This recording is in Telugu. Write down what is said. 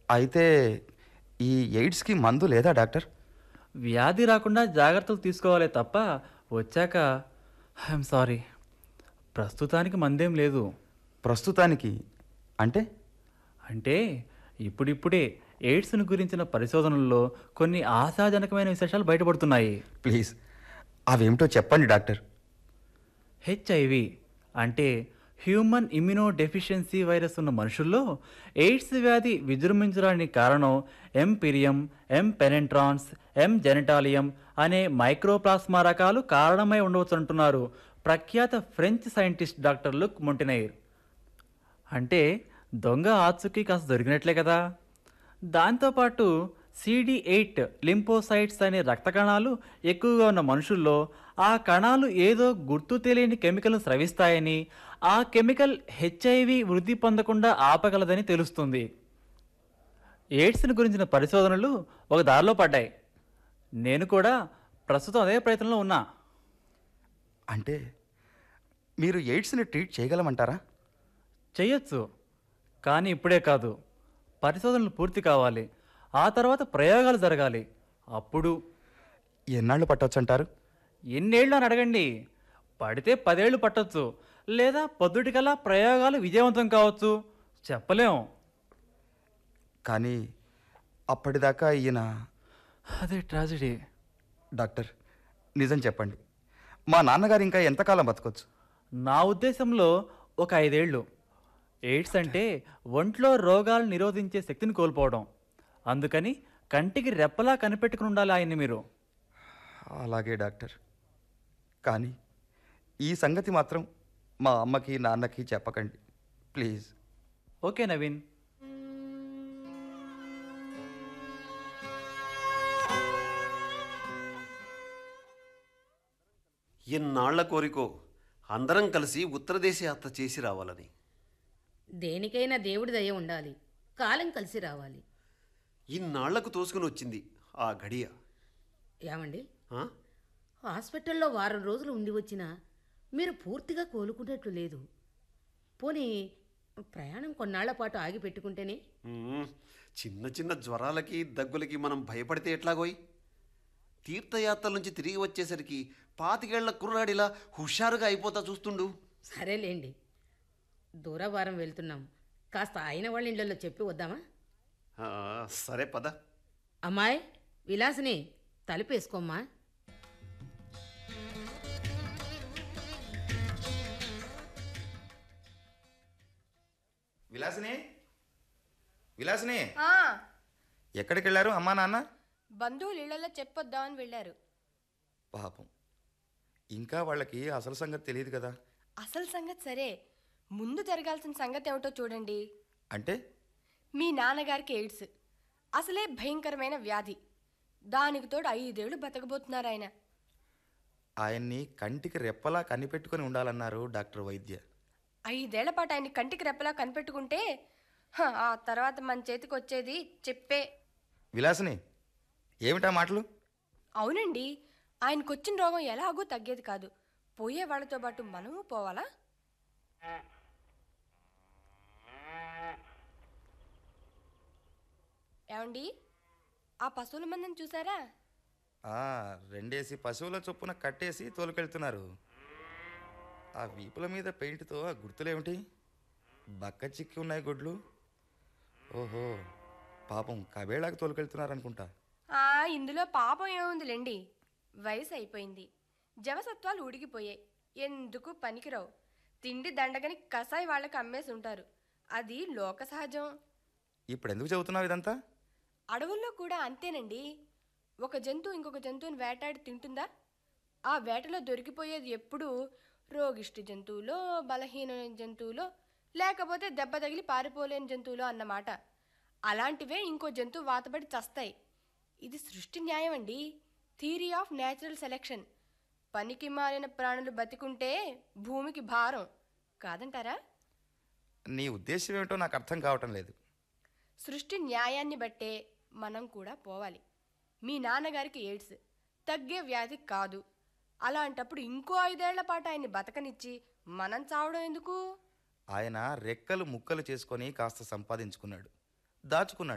అయితే ఈ ఎయిడ్స్కి మందు లేదా డాక్టర్ వ్యాధి రాకుండా జాగ్రత్తలు తీసుకోవాలే తప్ప వచ్చాక ఐఎమ్ సారీ ప్రస్తుతానికి మందేం లేదు ప్రస్తుతానికి అంటే అంటే ఇప్పుడిప్పుడే ఎయిడ్స్ను గురించిన పరిశోధనల్లో కొన్ని ఆశాజనకమైన విశేషాలు బయటపడుతున్నాయి ప్లీజ్ అవేమిటో చెప్పండి డాక్టర్ హెచ్ఐవి అంటే హ్యూమన్ ఇమ్యూనో డెఫిషియన్సీ వైరస్ ఉన్న మనుషుల్లో ఎయిడ్స్ వ్యాధి విజృంభించడానికి కారణం ఎంపిరియం ఎం పెనెంట్రాన్స్ ఎం జెనటాలియం అనే మైక్రోప్లాస్మా రకాలు కారణమై ఉండవచ్చు అంటున్నారు ప్రఖ్యాత French scientist doctor Luc Montagnier అంటే దొంగ ఆచుకి కాస్త దొరికినట్లే కదా దాంతోపాటు సిడి ఎయిట్ లింపోసైట్స్ అనే రక్త కణాలు ఎక్కువగా ఉన్న మనుషుల్లో ఆ కణాలు ఏదో గుర్తు తెలియని కెమికల్ను స్రవిస్తాయని ఆ కెమికల్ హెచ్ఐవి వృద్ధి పొందకుండా ఆపగలదని తెలుస్తుంది ఎయిడ్స్ని గురించిన పరిశోధనలు ఒక దారిలో పడ్డాయి నేను కూడా ప్రస్తుతం అదే ప్రయత్నంలో ఉన్నా అంటే మీరు ఎయిడ్స్ని ట్రీట్ చేయగలమంటారా చెయ్యొచ్చు కానీ ఇప్పుడే కాదు పరిశోధనలు పూర్తి కావాలి ఆ తర్వాత ప్రయోగాలు జరగాలి అప్పుడు ఎన్నాళ్ళు పట్టొచ్చంటారు ఎన్నేళ్ళు అని అడగండి పడితే పదేళ్ళు పట్టొచ్చు లేదా పొద్దుటికల్లా ప్రయోగాలు విజయవంతం కావచ్చు చెప్పలేం కానీ అప్పటిదాకా ఈయన అదే ట్రాజడీ డాక్టర్ నిజం చెప్పండి మా నాన్నగారు ఇంకా ఎంతకాలం బతకొచ్చు నా ఉద్దేశంలో ఒక ఐదేళ్ళు ఎయిడ్స్ అంటే ఒంట్లో రోగాలు నిరోధించే శక్తిని కోల్పోవడం అందుకని కంటికి రెప్పలా కనిపెట్టుకుని ఉండాలి ఆయన్ని మీరు అలాగే డాక్టర్ కానీ ఈ సంగతి మాత్రం మా అమ్మకి నాన్నకి చెప్పకండి ప్లీజ్ ఓకే నవీన్ ఎన్నాళ్ల కోరికో అందరం కలిసి ఉత్తరదేశ యాత్ర చేసి రావాలని దేనికైనా దేవుడి దయ ఉండాలి కాలం కలిసి రావాలి ఇన్నాళ్లకు తోసుకుని వచ్చింది ఆ గడియ ఏమండి ఆ? హాస్పిటల్లో వారం రోజులు ఉండి వచ్చినా మీరు పూర్తిగా కోలుకున్నట్లు లేదు పోనీ ప్రయాణం కొన్నాళ్ల పాటు ఆగి పెట్టుకుంటేనే మ్మ్. చిన్న చిన్న జ్వరాలకి దగ్గులకి మనం భయపడితే ఎట్లాగోయ్ తీర్థయాత్ర నుంచి తిరిగి వచ్చేసరికి పాతికేళ్ల కుర్రాడిలా హుషారుగా అయిపోతా చూస్తుండు సరేలేండి దూరవారం వెళ్తున్నాం కాస్త ఆయన వాళ్ళ ఇళ్ళల్లో చెప్పి వద్దామా ఆ, సరే పద అమ్మాయి విలాసిని తలుపేసుకోమ్మా విలాసిని విలాసిని ఆ, ఎక్కడికి వెళ్ళారు అమ్మా నాన్న బంధువులు ఇళ్లలో చెప్పొద్దామని వెళ్ళారు పాపం ఇంకా వాళ్ళకి అసలు సంగతి తెలియదు కదా అసలు సంగతి సరే ముందు జరగాల్సిన సంగతి ఏమిటో చూడండి అంటే మీ నాన్నగారికి ఎయిడ్స్ అసలే భయంకరమైన వ్యాధి దానికి తోడు ఐదేళ్లు బతకబోతున్నారు ఆయన ఆయన్ని కంటికి రెప్పలా కనిపెట్టుకొని ఉండాలన్నారు డాక్టర్ వైద్య ఐదేళ్ల పాటు ఆయన కంటికి రెప్పలా కనిపెట్టుకుంటే హ, ఆ తర్వాత మన చేతికి వచ్చేది చెప్పే విలాసిని ఏమిటా మాటలు అవునండి ఆయనకొచ్చిన రోగం ఎలాగో తగ్గేది కాదు పోయే వాళ్ళతో పాటు మనము పోవాలా ఏమండి ఆ పశువుల మందని చూసారా ఆ, రెండేసి పశువుల చొప్పున కట్టేసి తోలుకెళ్తున్నారు ఆ వీపుల మీద పెయింట్తో ఆ గుర్తులేమిటి బక్క చిక్కి ఉన్నాయి గుడ్లు ఓహో పాపం కబేళాకు తోలుకెళ్తున్నారనుకుంటా ఆ ఇందులో పాపం ఏముందిలేండి వయసు అయిపోయింది జవసత్వాలు ఉడిగిపోయాయి ఎందుకు పనికిరావు తిండి దండగని కసాయి వాళ్ళకి అమ్మేసి ఉంటారు అది లోక సహజం ఇప్పుడు ఎందుకు చెబుతున్నావు ఇదంతా అడవుల్లో కూడా అంతేనండి ఒక జంతువు ఇంకొక జంతువుని వేటాడి తింటుందా ఆ వేటలో దొరికిపోయేది ఎప్పుడూ రోగిష్టి జంతువులో బలహీనమైన జంతువులో లేకపోతే దెబ్బ తగిలి పారిపోలేని జంతువులో అన్నమాట అలాంటివే ఇంకో జంతువు వాతపడి చస్తాయి ఇది సృష్టి న్యాయం అండి థియరీ ఆఫ్ న్యాచురల్ సెలెక్షన్ పనికి మారిన ప్రాణులు బతికుంటే భూమికి భారం కాదంటారా నీ ఉద్దేశం ఏమిటో నాకు అర్థం కావటం లేదు సృష్టి న్యాయాన్ని బట్టే మనం కూడా పోవాలి మీ నాన్నగారికి ఎయిడ్స్ తగ్గే వ్యాధి కాదు అలాంటప్పుడు ఇంకో ఐదేళ్ల పాటు ఆయన్ని బతకనిచ్చి మనం చావడం ఎందుకు ఆయన రెక్కలు ముక్కలు చేసుకొని కాస్త సంపాదించుకున్నాడు దాచుకున్నాడు